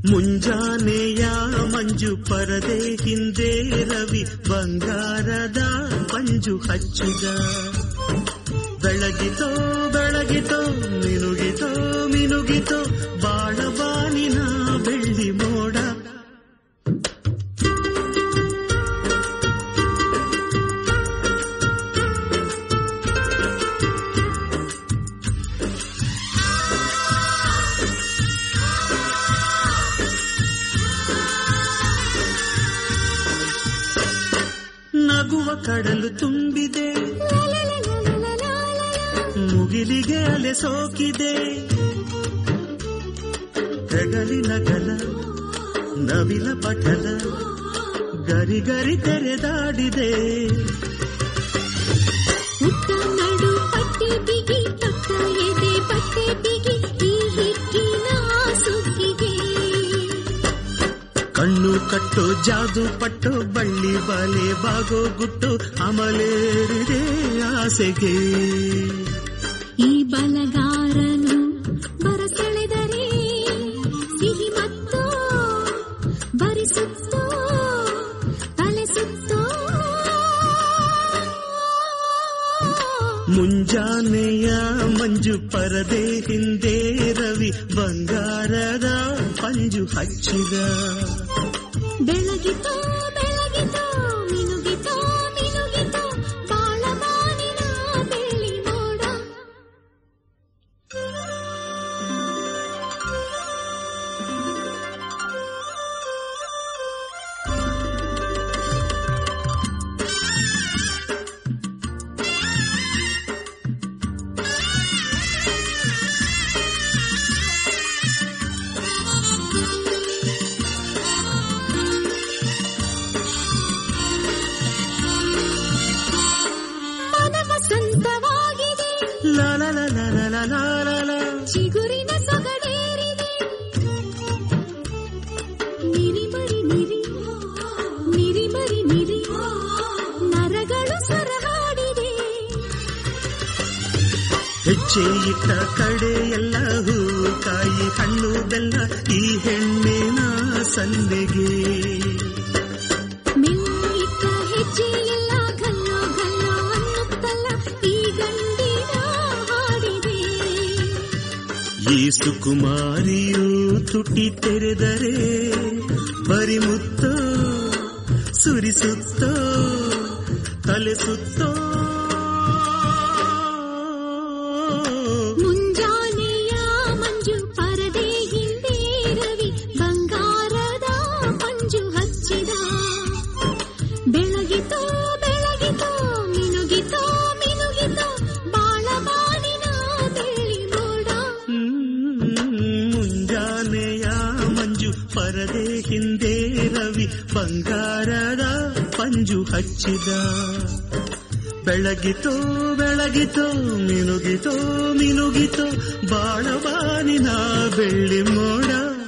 ಮುಂಜಾನೆಯ ಮಂಜು ಪರದೆ ಹಿಂದೆ ರವಿ ಬಂಗಾರದ ಪಂಜು ಹಚ್ಚಿದ ಬೆಳಗಿತೋ ಬೆಳಗಿತೋ ಮಿನುಗಿತೋ ಮಿನುಗಿತೋ ಬಾಳಬಾನಿನ ಬೆಳ್ಳಿ ಮೋಡ ನಗುವ ಕಡಲು ತುಂಬಿದೆ ಮುಗಿಲಿಗೆ ಅಲೆ ಸೋಕಿದೆ ಹೆಗಲಿನ ಗಲ ನವಿಲ ಪಟಲ ಗರಿ ಗರಿ ತೆರೆದಾಡಿದೆ ಉತ್ತ ನಡು ಪಟ್ಟೆ ಬಿಗಿ ತೊಟ್ಟ ಎದೆ ಪಟ್ಟೆ ಬಿಗಿ ಈ ಹಿಟ್ಟಿನ ಸುಗ್ಗಿಗೆ ಕಣ್ಣು ಕಟ್ಟು ಜಾದು ಪಟ್ಟು ಬಳ್ಳಿ ಬಲೆ ಬಾಗೋ ಗುಟ್ಟು ಅಮಲೇರಿದೆ ಆಸೆಗೆ ಈ ಬಲಗಾರನು ಬರಸೆಳೆದರೆ ಸಿಹಿ ಮತ್ತು ಬರಿಸುತ್ತೋ ತಲೆ ಸುತ್ತೋ ಮುಂಜಾನೆಯ ಮಂಜು ಪರದೆ ಹಿಂದೆ ರವಿ ಬಂಗಾರದ ಪಂಜು ಹಚ್ಚಿದ ಬೆಳಗಿತೋ ಬೆಳಗಿತೋ ಮಿನುಗಿತೋ ಮಿನುಗಿತೋ ಬಾಳಬಾನಿನ ಬೆಳ್ಳಿ ಮೋಡ ಮನ ವಸಂತವಾಗಿದೆ ಲಾ ಲಾ ಲಾ ಲಾ ಲಾ ಲಾ ಲಾ ಲಾ ಲಾ. ಚಿಗುರಿನ ಸೊಗಡೇರಿದೆ ನಿರಿಮರಿ ನಿರಿ ನಿರಿಮರಿ ನಿರಿ ಮರಗಳು ಸ್ವರ ಹಾಡಿದೆ ಹೆಜ್ಜೆ ಇಟ್ಟ ಕಡೆ ಎಲ್ಲ ಹೂ ಕಾಯಿ ಹಣ್ಣು ಬೆಲ್ಲ ಈ ಹೆಣ್ಣಿನ ಸನ್ನೆಗೆ ಮೆಲ್ಲಿಟ್ಟ ಹೆಜ್ಜೆ ಎಲ್ಲ ಗಲ್ಲೋ ಗಲ್ಲೋ ಅನ್ನುತ್ತಲ್ಲ ಈ ಗಂಡಿನ ಹಾಡಿದೆ ಈ ಸುಕುಮಾರಿಯು ತುಟಿ ತೆರೆದರೆ ಬರಿ ಮುತ್ತೋ ಸುರಿಸುತ್ತೋ ತಲೆ ಸುತ್ತೋ ಮುಂಜಾನೆಯ ಮಂಜು ಪರದೆ ಹಿಂದೆ ರವಿ ಬಂಗಾರದ ಮಂಜು ಹಚ್ಚಿದ ಬೆಳಗಿತೋ ಬೆಳಗಿತೋ ಮಿನುಗಿತೋ ಮಿನುಗಿತೋ ಬಾಳಬಾನಿನ ಬೆಳ್ಳಿ ಮೋಡ ಹ್ಮ್, ಮುಂಜಾನೆಯ ಮಂಜು ಪರದೆ ಹಿಂದೆ ರವಿ ಬಂಗಾರದ ಪಂಜು ಹಚ್ಚಿದ ಬೆಳಗಿತೋ ಬೆಳಗಿತೋ ಮಿನುಗಿತೋ ಮಿನುಗಿತೋ ಬಾಳಬಾನಿನ ಬೆಳ್ಳಿ ಮೋಡ